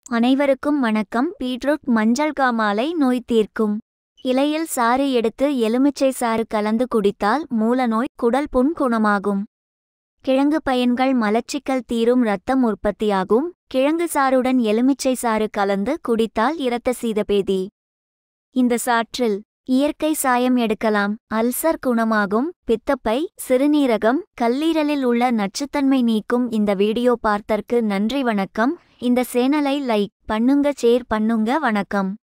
அனைவருக்கும் வணக்கம் பீட்ரூட் மஞ்சள் காமாலை நோய் தீர்க்கும் இலையில் சாறு எடுத்து எலுமிச்சை சாறு கலந்து குடித்தால் மூலநோய் குடல் புண் குணமாகும் கிழங்கு பயன்கள் மலச்சிக்கல் தீரும் இரத்தம் உற்பத்தியாகும் கிழங்கு சாறுடன் எலுமிச்சை சாறு கலந்து குடித்தால் இரத்த சீதபேதி இந்த சாற்றில் இயற்கை சாயம் எடுக்கலாம் அல்சர் குணமாகும் பித்தப்பை சிறுநீரகம் கல்லீரலில் உள்ள நச்சுத்தன்மை நீக்கும் இந்த வீடியோ பார்த்தற்கு நன்றி வணக்கம் இந்த சேனலை லைக் பண்ணுங்க ஷேர் பண்ணுங்க வணக்கம்